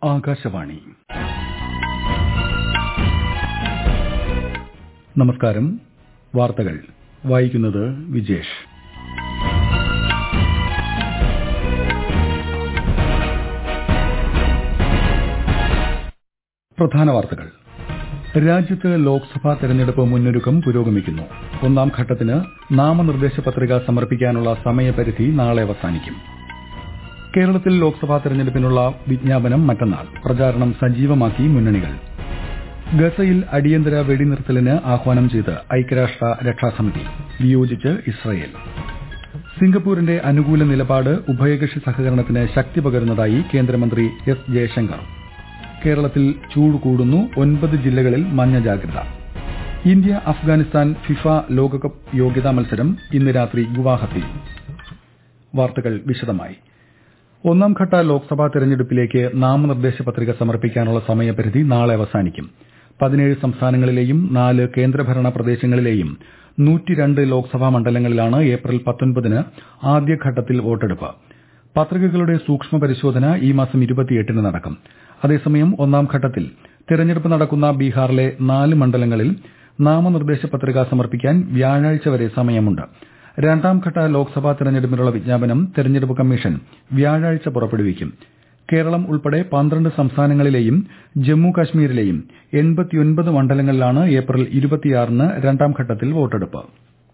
ആകാശവാണി നമസ്കാരം വാർത്തകൾ വായിക്കുന്നത് വിജേഷ് പ്രധാന വാർത്തകൾ രാജ്യത്ത് ലോക്സഭാ തെരഞ്ഞെടുപ്പ് മുന്നൊരുക്കം പുരോഗമിക്കുന്നു ഒന്നാം ഘട്ടത്തിന് നാമനിർദ്ദേശ പത്രിക സമർപ്പിക്കാനുള്ള സമയപരിധി നാളെ അവസാനിക്കും കേരളത്തിൽ ലോക്സഭാ തെരഞ്ഞെടുപ്പിനുള്ള വിജ്ഞാപനം മറ്റന്നാൾ പ്രചാരണം സജീവമാക്കി മുന്നണികൾ ഗസയിൽ അടിയന്തര വെടിനിർത്തലിന് ആഹ്വാനം ചെയ്ത് ഐക്യരാഷ്ട്ര രക്ഷാസമിതി വിയോജിച്ച് ഇസ്രയേൽ സിംഗപ്പൂരിന്റെ അനുകൂല നിലപാട് ഉഭയകക്ഷി സഹകരണത്തിന് ശക്തി പകരുന്നതായി കേന്ദ്രമന്ത്രി എസ് ജയശങ്കർ കേരളത്തിൽ ചൂട് കൂടുന്നു ഒൻപത് ജില്ലകളിൽ മഞ്ഞ ജാഗ്രത ഇന്ത്യ അഫ്ഗാനിസ്ഥാൻ ഫിഫ ലോകകപ്പ് യോഗ്യതാ മത്സരം ഇന്ന് രാത്രി ഗുവാഹത്തിയിൽ വാർത്തകൾ വിശദമായി ഒന്നാം ഘട്ട ലോക്സഭാ തെരഞ്ഞെടുപ്പിലേക്ക് നാമനിർദ്ദേശ പത്രിക സമർപ്പിക്കാനുള്ള സമയപരിധി നാളെ അവസാനിക്കും പതിനേഴ് സംസ്ഥാനങ്ങളിലെയും നാല് കേന്ദ്രഭരണ പ്രദേശങ്ങളിലെയും നൂറ്റിരണ്ട് ലോക്സഭാ മണ്ഡലങ്ങളിലാണ് ഏപ്രിൽ പത്തൊൻപതിന് ആദ്യഘട്ടത്തിൽ വോട്ടെടുപ്പ് പത്രികകളുടെ സൂക്ഷ്മ പരിശോധന ഈ മാസം ഇരുപത്തിയെട്ടിന് നടക്കും അതേസമയം ഒന്നാം ഘട്ടത്തിൽ തെരഞ്ഞെടുപ്പ് നടക്കുന്ന ബീഹാറിലെ നാല് മണ്ഡലങ്ങളിൽ നാമനിർദ്ദേശ പത്രിക സമർപ്പിക്കാൻ വ്യാഴാഴ്ച വരെ സമയമുണ്ട് രണ്ടാം ഘട്ട ലോക്സഭാ തെരഞ്ഞെടുപ്പിനുള്ള വിജ്ഞാപനം തെരഞ്ഞെടുപ്പ് കമ്മീഷൻ വ്യാഴാഴ്ച പുറപ്പെടുവിക്കും കേരളം ഉൾപ്പെടെ പന്ത്രണ്ട് സംസ്ഥാനങ്ങളിലെയും ജമ്മു കാശ്മീരിലെയും എൺപത്തിയൊൻപത് മണ്ഡലങ്ങളിലാണ് ഏപ്രിൽ ഇരുപത്തിയാറിന് രണ്ടാം ഘട്ടത്തിൽ വോട്ടെടുപ്പ്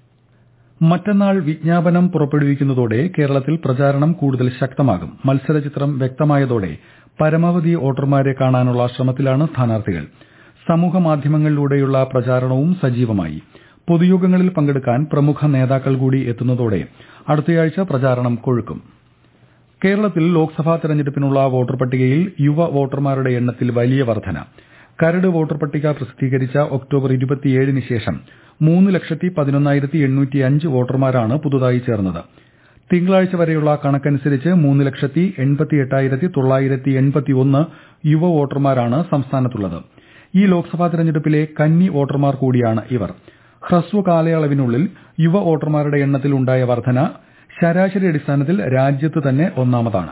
മറ്റന്നാൾ വിജ്ഞാപനം പുറപ്പെടുവിക്കുന്നതോടെ കേരളത്തിൽ പ്രചാരണം കൂടുതൽ ശക്തമാകും മത്സരചിത്രം വ്യക്തമായതോടെ പരമാവധി വോട്ടർമാരെ കാണാനുള്ള ശ്രമത്തിലാണ് സ്ഥാനാർത്ഥികൾ സമൂഹമാധ്യമങ്ങളിലൂടെയുള്ള പ്രചാരണവും സജീവമായി പൊതുയോഗങ്ങളിൽ പങ്കെടുക്കാൻ പ്രമുഖ നേതാക്കൾ കൂടി എത്തുന്നതോടെ അടുത്തയാഴ്ച പ്രചാരണം കൊഴുക്കും കേരളത്തിൽ ലോക്സഭാ തെരഞ്ഞെടുപ്പിനുള്ള വോട്ടർ പട്ടികയിൽ യുവ വോട്ടർമാരുടെ എണ്ണത്തിൽ വലിയ വർധന കരട് വോട്ടർ പട്ടിക പ്രസിദ്ധീകരിച്ച ഒക്ടോബർ ഇരുപത്തിയേഴിന് ശേഷം മൂന്ന് ലക്ഷത്തി പതിനൊന്നായിരത്തി എണ്ണൂറ്റിയഞ്ച് വോട്ടർമാരാണ് പുതുതായി ചേർന്നത് തിങ്കളാഴ്ച വരെയുള്ള കണക്കനുസരിച്ച് മൂന്ന് ലക്ഷത്തി എൺപത്തിയെട്ടായിരത്തി തൊള്ളായിരത്തി എൺപത്തിയൊന്ന് യുവ വോട്ടർമാരാണ് സംസ്ഥാനത്തുള്ളത് ഈ ലോക്സഭാ തെരഞ്ഞെടുപ്പിലെ കന്നി വോട്ടർമാർ കൂടിയാണ് ഇവർ ഹ്രസ്വ കാലയളവിനുള്ളിൽ യുവ വോട്ടർമാരുടെ എണ്ണത്തിൽ ഉണ്ടായ വർധന ശരാശരി അടിസ്ഥാനത്തിൽ രാജ്യത്ത് തന്നെ ഒന്നാമതാണ്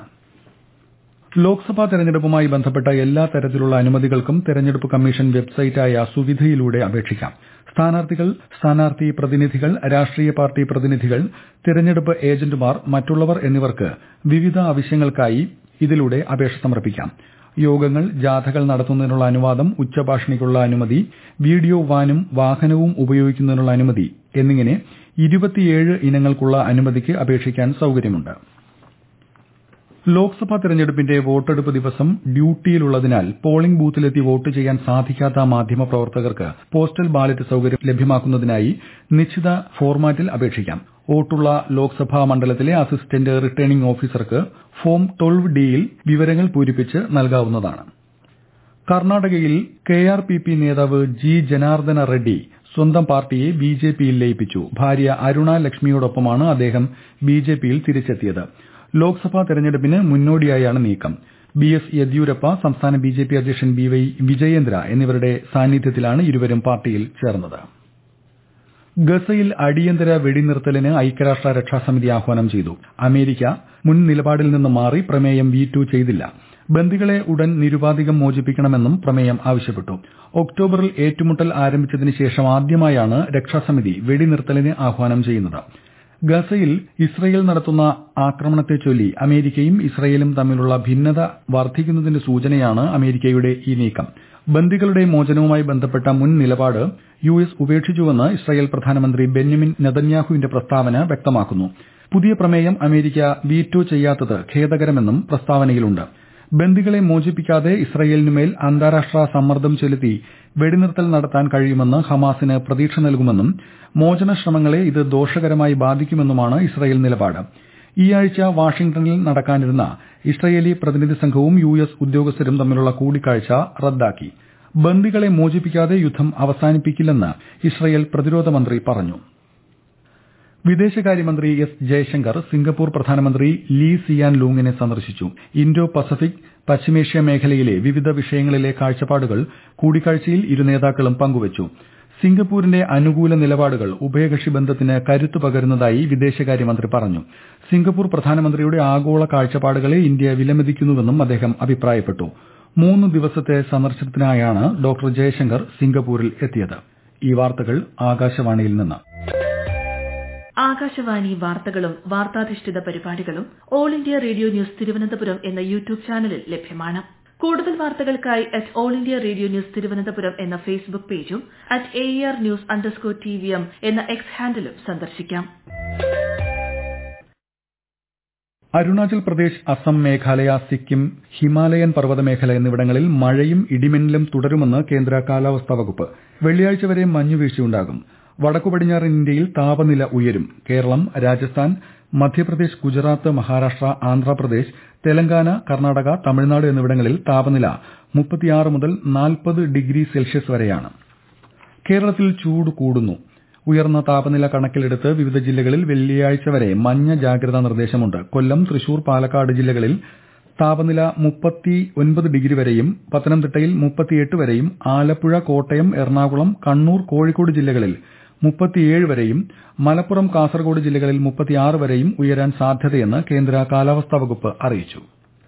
ലോക്സഭാ തെരഞ്ഞെടുപ്പുമായി ബന്ധപ്പെട്ട എല്ലാ തരത്തിലുള്ള അനുമതികൾക്കും തെരഞ്ഞെടുപ്പ് കമ്മീഷൻ വെബ്സൈറ്റായ സുവിധയിലൂടെ അപേക്ഷിക്കാം സ്ഥാനാർത്ഥികൾ സ്ഥാനാർത്ഥി പ്രതിനിധികൾ രാഷ്ട്രീയ പാർട്ടി പ്രതിനിധികൾ തെരഞ്ഞെടുപ്പ് ഏജന്റുമാർ മറ്റുള്ളവർ എന്നിവർക്ക് വിവിധ ആവശ്യങ്ങൾക്കായി ഇതിലൂടെ അപേക്ഷ സമർപ്പിക്കാം യോഗങ്ങൾ ജാഥകൾ നടത്തുന്നതിനുള്ള അനുവാദം ഉച്ചഭാഷണിക്കുള്ള അനുമതി വീഡിയോ വാനും വാഹനവും ഉപയോഗിക്കുന്നതിനുള്ള അനുമതി എന്നിങ്ങനെ ഇരുപത്തിയേഴ് ഇനങ്ങൾക്കുള്ള അനുമതിക്ക് അപേക്ഷിക്കാൻ സൌകര്യമുണ്ട് ലോക്സഭാ തെരഞ്ഞെടുപ്പിന്റെ വോട്ടെടുപ്പ് ദിവസം ഡ്യൂട്ടിയിലുള്ളതിനാൽ പോളിംഗ് ബൂത്തിലെത്തി വോട്ട് ചെയ്യാൻ സാധിക്കാത്ത മാധ്യമപ്രവർത്തകർക്ക് പോസ്റ്റൽ ബാലറ്റ് സൌകര്യം ലഭ്യമാക്കുന്നതിനായി നിശ്ചിത ഫോർമാറ്റിൽ അപേക്ഷിക്കാം വോട്ടുള്ള ലോക്സഭാ മണ്ഡലത്തിലെ അസിസ്റ്റന്റ് റിട്ടേണിംഗ് ഓഫീസർക്ക് ഫോം ട്വൽവ് ഡിയിൽ വിവരങ്ങൾ പൂരിപ്പിച്ച് നൽകാവുന്നതാണ് കർണാടകയിൽ കെ ആർ പി പി നേതാവ് ജി ജനാർദ്ദന റെഡ്ഡി സ്വന്തം പാർട്ടിയെ ബി ജെ പിയിൽ ലയിപ്പിച്ചു ഭാര്യ അരുണ ലക്ഷ്മിയോടൊപ്പമാണ് അദ്ദേഹം ബി ജെ പിയിൽ തിരിച്ചെത്തിയത് ലോക്സഭാ തെരഞ്ഞെടുപ്പിന് മുന്നോടിയായാണ് നീക്കം ബി എസ് യെദ്യൂരപ്പ സംസ്ഥാന ബി ജെ പി അധ്യക്ഷൻ ബി വൈ വിജയേന്ദ്ര എന്നിവരുടെ സാന്നിധ്യത്തിലാണ് ഇരുവരും പാർട്ടിയിൽ ചേർന്നത് ഗസയിൽ അടിയന്തര വെടിനിർത്തലിന് ഐക്യരാഷ്ട്ര രക്ഷാസമിതി ആഹ്വാനം ചെയ്തു അമേരിക്ക മുൻ നിലപാടിൽ നിന്ന് മാറി പ്രമേയം വീറ്റു ചെയ്തില്ല ബന്ദികളെ ഉടൻ നിരുപാധികം മോചിപ്പിക്കണമെന്നും പ്രമേയം ആവശ്യപ്പെട്ടു ഒക്ടോബറിൽ ഏറ്റുമുട്ടൽ ആരംഭിച്ചതിന് ശേഷം ആദ്യമായാണ് രക്ഷാസമിതി വെടിനിർത്തലിന് ആഹ്വാനം ചെയ്യുന്നത് ഗസയിൽ ഇസ്രയേൽ നടത്തുന്ന ആക്രമണത്തെ ചൊല്ലി അമേരിക്കയും ഇസ്രയേലും തമ്മിലുള്ള ഭിന്നത വർദ്ധിക്കുന്നതിന്റെ സൂചനയാണ് അമേരിക്കയുടെ ഈ നീക്കം ബന്ദികളുടെ മോചനവുമായി ബന്ധപ്പെട്ട മുൻ നിലപാട് യു എസ് ഉപേക്ഷിച്ചുവെന്ന് ഇസ്രയേൽ പ്രധാനമന്ത്രി ബെന്യമിൻ നെതന്യാഹുവിന്റെ പ്രസ്താവന വ്യക്തമാക്കുന്നു പുതിയ പ്രമേയം അമേരിക്ക വീറ്റോ ചെയ്യാത്തത് ഖേദകരമെന്നും പ്രസ്താവനയിലുണ്ട് ബന്ദികളെ മോചിപ്പിക്കാതെ ഇസ്രയേലിനുമേൽ അന്താരാഷ്ട്ര സമ്മർദ്ദം ചെലുത്തി വെടിനിർത്തൽ നടത്താൻ കഴിയുമെന്ന് ഹമാസിന് പ്രതീക്ഷ നൽകുമെന്നും മോചന ശ്രമങ്ങളെ ഇത് ദോഷകരമായി ബാധിക്കുമെന്നുമാണ് ഇസ്രയേൽ നിലപാട് ഈ ആഴ്ച വാഷിംഗ്ടണിൽ നടക്കാനിരുന്ന ഇസ്രയേലി പ്രതിനിധി സംഘവും യു എസ് ഉദ്യോഗസ്ഥരും തമ്മിലുള്ള കൂടിക്കാഴ്ച റദ്ദാക്കി ബന്ദികളെ മോചിപ്പിക്കാതെ യുദ്ധം അവസാനിപ്പിക്കില്ലെന്ന് ഇസ്രയേൽ പ്രതിരോധ മന്ത്രി പറഞ്ഞു വിദേശകാര്യമന്ത്രി എസ് ജയശങ്കർ സിംഗപ്പൂർ പ്രധാനമന്ത്രി ലീ സിയാൻ ലൂങ്ങിനെ സന്ദർശിച്ചു ഇന്തോ പസഫിക് പശ്ചിമേഷ്യ മേഖലയിലെ വിവിധ വിഷയങ്ങളിലെ കാഴ്ചപ്പാടുകൾ കൂടിക്കാഴ്ചയിൽ ഇരു നേതാക്കളും പങ്കുവച്ചു സിംഗപ്പൂരിന്റെ അനുകൂല നിലപാടുകൾ ഉഭയകക്ഷി ബന്ധത്തിന് കരുത്തു പകരുന്നതായി വിദേശകാര്യമന്ത്രി പറഞ്ഞു സിംഗപ്പൂർ പ്രധാനമന്ത്രിയുടെ ആഗോള കാഴ്ചപ്പാടുകളെ ഇന്ത്യ വിലമതിക്കുന്നുവെന്നും അദ്ദേഹം അഭിപ്രായപ്പെട്ടു മൂന്ന് ദിവസത്തെ സന്ദർശനത്തിനായാണ് ഡോക്ടർ ജയശങ്കർ സിംഗപ്പൂരിൽ എത്തിയത് ഈ വാർത്തകൾ ആകാശവാണിയിൽ നിന്ന് ആകാശവാണി വാർത്തകളും വാർത്താധിഷ്ഠിത പരിപാടികളും All India Radio News Thiruvananthapuram എന്ന യൂട്യൂബ് ചാനലിൽ ലഭ്യമാണ് കൂടുതൽ വാർത്തകൾക്കായി at All India Radio News Thiruvananthapuram എന്ന ഫേസ്ബുക്ക് പേജും at A R news underscore T V M എന്ന എക്സ് ഹാൻഡിലും സന്ദർശിക്കാം അരുണാചൽ പ്രദേശ് അസം മേഘാലയ സിക്കിം ഹിമാലയൻ പർവ്വത മേഖല എന്നിവിടങ്ങളിൽ മഴയും ഇടിമിന്നലും തുടരുമെന്ന് കേന്ദ്ര കാലാവസ്ഥാ വകുപ്പ് വെള്ളിയാഴ്ച വരെ മഞ്ഞുവീഴ്ചയുണ്ടാകും വടക്കു പടിഞ്ഞാറൻ ഇന്ത്യയിൽ താപനില ഉയരും കേരളം രാജസ്ഥാൻ മധ്യപ്രദേശ് ഗുജറാത്ത് മഹാരാഷ്ട്ര ആന്ധ്രാപ്രദേശ് തെലങ്കാന കർണാടക തമിഴ്നാട് എന്നിവിടങ്ങളിൽ താപനില മുപ്പത്തിയാറ് മുതൽ നാൽപ്പത് ഡിഗ്രി സെൽഷ്യസ് വരെയാണ് കേരളത്തിൽ ചൂട് കൂടുന്നു ഉയർന്ന താപനില കണക്കിലെടുത്ത് വിവിധ ജില്ലകളിൽ വെള്ളിയാഴ്ച വരെ മഞ്ഞ ജാഗ്രതാ നിർദ്ദേശമുണ്ട് കൊല്ലം തൃശൂർ പാലക്കാട് ജില്ലകളിൽ താപനില മുപ്പത്തി ഒൻപത് ഡിഗ്രി വരെയും പത്തനംതിട്ടയിൽ മുപ്പത്തിയെട്ട് വരെയും ആലപ്പുഴ കോട്ടയം എറണാകുളം കണ്ണൂർ കോഴിക്കോട് ജില്ലകളിൽ മുപ്പത്തിയേഴ് വരെയും മലപ്പുറം കാസർഗോഡ് ജില്ലകളിൽ മുപ്പത്തിയാറ് വരെയും ഉയരാൻ സാധ്യതയെന്ന് കേന്ദ്ര കാലാവസ്ഥാ വകുപ്പ് അറിയിച്ചു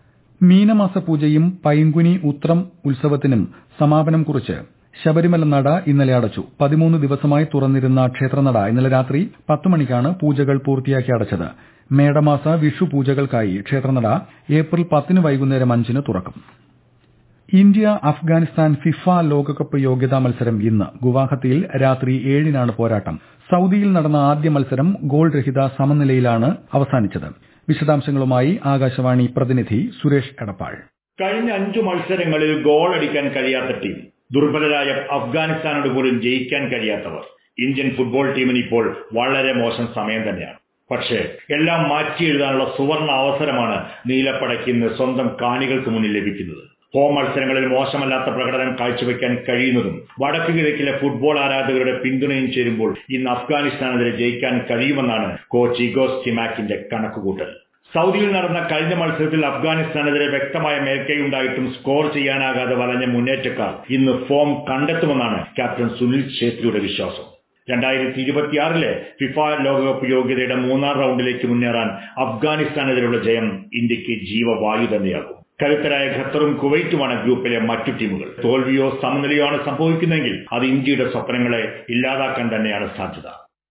മീനമാസ പൂജയും പൈങ്കുനി ഉത്രം ഉത്സവത്തിനും സമാപനം കുറിച്ച് ശബരിമല നട ഇന്നലെ അടച്ചു പതിമൂന്ന് ദിവസമായി തുറന്നിരുന്ന ക്ഷേത്രനട ഇന്നലെ രാത്രി പത്ത് മണിക്കാണ് പൂജകൾ പൂർത്തിയാക്കി അടച്ചത് മേടമാസ വിഷു പൂജകൾക്കായി ക്ഷേത്രനട ഏപ്രിൽ പത്തിന് വൈകുന്നേരം അഞ്ചിന് തുറക്കും ഇന്ത്യ അഫ്ഗാനിസ്ഥാൻ ഫിഫ ലോകകപ്പ് യോഗ്യതാ മത്സരം ഇന്ന് ഗുവാഹത്തിയിൽ രാത്രി ഏഴിനാണ് പോരാട്ടം സൌദിയിൽ നടന്ന ആദ്യ മത്സരം ഗോൾ രഹിത സമനിലയിലാണ് അവസാനിച്ചത് വിശദാംശങ്ങളുമായി ആകാശവാണി പ്രതിനിധി സുരേഷ് എടപ്പാൾ കഴിഞ്ഞ അഞ്ചു മത്സരങ്ങളിൽ ഗോൾ അടിക്കാൻ കഴിയാത്ത ടീം ദുർബലരായ അഫ്ഗാനിസ്ഥാനോട് പോലും ജയിക്കാൻ കഴിയാത്തവർ ഇന്ത്യൻ ഫുട്ബോൾ ടീമിന് ഇപ്പോൾ വളരെ മോശം സമയം തന്നെയാണ് പക്ഷേ എല്ലാം മാറ്റി എഴുതാനുള്ള സുവർണ അവസരമാണ് നീലപ്പടയ്ക്ക് ഇന്ന് സ്വന്തം കാണികൾക്ക് മുന്നിൽ ലഭിക്കുന്നത് ഹോം മത്സരങ്ങളിൽ മോശമല്ലാത്ത പ്രകടനം കാഴ്ചവെക്കാൻ കഴിയുന്നതും വടക്കു കിഴക്കിലെ ഫുട്ബോൾ ആരാധകരുടെ പിന്തുണയും ചേരുമ്പോൾ ഇന്ന് അഫ്ഗാനിസ്ഥാനെതിരെ ജയിക്കാൻ കഴിയുമെന്നാണ് കോച്ച് ഇഗോസ് ടിമാക്കിന്റെ കണക്കുകൂട്ടൽ സൗദിയിൽ നടന്ന കഴിഞ്ഞ മത്സരത്തിൽ അഫ്ഗാനിസ്ഥാനെതിരെ വ്യക്തമായ മേൽക്കൈയുണ്ടായിട്ടും സ്കോർ ചെയ്യാനാകാതെ വലഞ്ഞ മുന്നേറ്റക്കാർ ഇന്ന് ഫോം കണ്ടെത്തുമെന്നാണ് ക്യാപ്റ്റൻ സുനിൽ ഛേത്രിയുടെ വിശ്വാസം രണ്ടായിരത്തി ഇരുപത്തിയാറിലെ ഫിഫ ലോകകപ്പ് യോഗ്യതയുടെ മൂന്നാം റൌണ്ടിലേക്ക് മുന്നേറാൻ അഫ്ഗാനിസ്ഥാനെതിരെയുള്ള ജയം ഇന്ത്യക്ക് ജീവവായു തന്നെയാകും കരുത്തരായ ഖത്തറും കുവൈറ്റുമാണ് ഗ്രൂപ്പിലെ മറ്റു ടീമുകൾ തോൽവിയോ സമനിലയോ ആണ് സംഭവിക്കുന്നതെങ്കിൽ അത് ഇന്ത്യയുടെ സ്വപ്നങ്ങളെ ഇല്ലാതാക്കാൻ തന്നെയാണ് സാധ്യത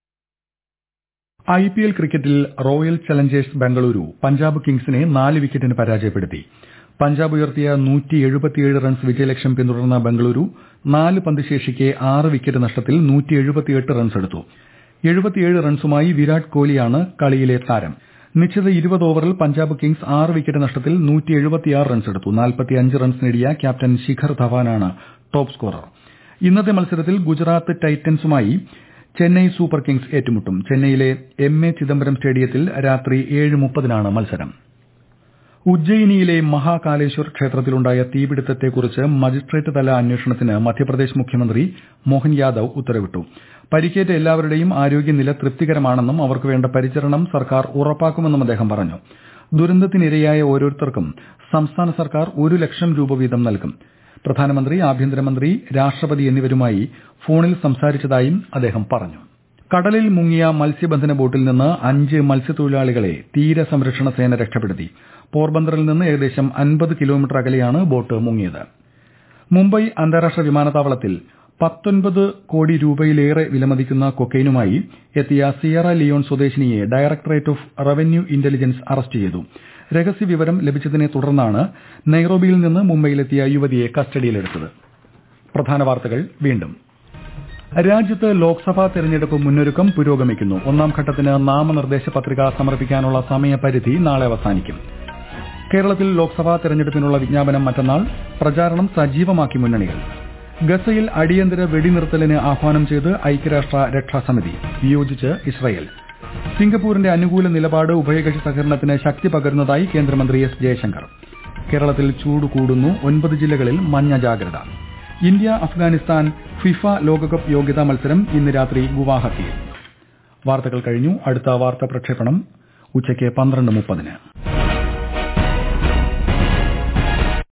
ഐ പി എൽ ക്രിക്കറ്റിൽ റോയൽ ചലഞ്ചേഴ്സ് ബംഗളൂരു പഞ്ചാബ് കിങ്സിനെ നാല് വിക്കറ്റിന് പരാജയപ്പെടുത്തി പഞ്ചാബ് ഉയർത്തിയ നൂറ്റി എഴുപത്തിയേഴ് റൺസ് വിജയലക്ഷ്യം പിന്തുടർന്ന ബംഗളൂരു നാല് പന്ത് ശേഷിക്കെ ആറ് വിക്കറ്റ് നഷ്ടത്തിൽ നൂറ്റി എഴുപത്തിയെട്ട് റൺസ് എടുത്തു എഴുപത്തിയേഴ് റൺസുമായി വിരാട് കോഹ്ലിയാണ് കളിയിലെ താരം നിശ്ചിത ഇരുപത് ഓവറിൽ പഞ്ചാബ് കിങ്സ് ആറ് വിക്കറ്റ് നഷ്ടത്തിൽ നൂറ്റി എഴുപത്തിയാറ് റൺസ് എടുത്തു നാൽപ്പത്തിയഞ്ച് റൺസ് നേടിയ ക്യാപ്റ്റൻ ശിഖർ ധവാനാണ് ടോപ്പ് സ്കോറർ ഇന്നത്തെ മത്സരത്തിൽ ഗുജറാത്ത് ടൈറ്റൻസുമായി ചെന്നൈ സൂപ്പർ കിങ്സ് ഏറ്റുമുട്ടും ചെന്നൈയിലെ എം എ ചിദംബരം സ്റ്റേഡിയത്തിൽ രാത്രി ഏഴ് മുപ്പതിനാണ് മത്സരം ഉജ്ജയിനിയിലെ മഹാകാലേശ്വർ ക്ഷേത്രത്തിലുണ്ടായ തീപിടുത്തത്തെക്കുറിച്ച് മജിസ്ട്രേറ്റ് തല അന്വേഷണത്തിന് മധ്യപ്രദേശ് മുഖ്യമന്ത്രി മോഹൻ യാദവ് ഉത്തരവിട്ടു പരിക്കേറ്റ എല്ലാവരുടെയും ആരോഗ്യനില തൃപ്തികരമാണെന്നും അവർക്ക് വേണ്ട പരിചരണം സർക്കാർ ഉറപ്പാക്കുമെന്നും അദ്ദേഹം പറഞ്ഞു ദുരന്തത്തിനിരയായ ഓരോരുത്തർക്കും സംസ്ഥാന സർക്കാർ ഒരു ലക്ഷം രൂപ വീതം നൽകും പ്രധാനമന്ത്രി ആഭ്യന്തരമന്ത്രി രാഷ്ട്രപതി എന്നിവരുമായി ഫോണിൽ സംസാരിച്ചതായും അദ്ദേഹം പറഞ്ഞു കടലിൽ മുങ്ങിയ മത്സ്യബന്ധന ബോട്ടിൽ നിന്ന് അഞ്ച് മത്സ്യത്തൊഴിലാളികളെ തീരസംരക്ഷണ സേന രക്ഷപ്പെടുത്തി പോർബന്തറിൽ നിന്ന് ഏകദേശം അൻപത് കിലോമീറ്റർ അകലെയാണ് ബോട്ട് മുങ്ങിയത് മുംബൈ അന്താരാഷ്ട്ര വിമാനത്താവളത്തിൽ പത്തൊൻപത് കോടി രൂപയിലേറെ വിലമതിക്കുന്ന കൊക്കൈനുമായി എത്തിയ സിയറ ലിയോൺ സ്വദേശിനിയെ Directorate of Revenue Intelligence arrest ചെയ്തു രഹസ്യവിവരം ലഭിച്ചതിനെ തുടർന്നാണ് നൈറോബിയിൽ നിന്ന് മുംബൈയിലെത്തിയ യുവതിയെ കസ്റ്റഡിയിലെടുത്തത് പ്രധാന വാർത്തകൾ വീണ്ടും രാജ്യത്ത് ലോക്സഭാ തെരഞ്ഞെടുപ്പ് മുന്നൊരുക്കം പുരോഗമിക്കുന്നു ഒന്നാം ഘട്ടത്തിന് നാമനിർദ്ദേശ പത്രിക സമർപ്പിക്കാനുള്ള സമയപരിധി നാളെ അവസാനിക്കും കേരളത്തിൽ ലോക്സഭാ തെരഞ്ഞെടുപ്പിനുള്ള വിജ്ഞാപനം മറ്റന്നാൾ പ്രചാരണം സജീവമാക്കി മുന്നണികൾ ഗസയിൽ അടിയന്തര വെടിനിർത്തലിന് ആഹ്വാനം ചെയ്ത് ഐക്യരാഷ്ട്ര രക്ഷാസമിതി വിയോജിച്ച് ഇസ്രയേൽ സിംഗപ്പൂരിന്റെ അനുകൂല നിലപാട് ഉഭയകക്ഷി സഹകരണത്തിന് ശക്തി പകരുന്നതായി കേന്ദ്രമന്ത്രി എസ് ജയശങ്കർ കേരളത്തിൽ ചൂട് കൂടുന്നു ഒൻപത് ജില്ലകളിൽ മഞ്ഞ ജാഗ്രത ഇന്ത്യ അഫ്ഗാനിസ്ഥാൻ ഫിഫ ലോകകപ്പ് യോഗ്യതാ മത്സരം ഇന്ന് രാത്രി ഗുവാഹത്തിയിൽ വാർത്തകൾ കഴിഞ്ഞു അടുത്ത വാർത്താ പ്രക്ഷേപണം ഉച്ചയ്ക്ക് പന്ത്രണ്ട് മുപ്പതിന്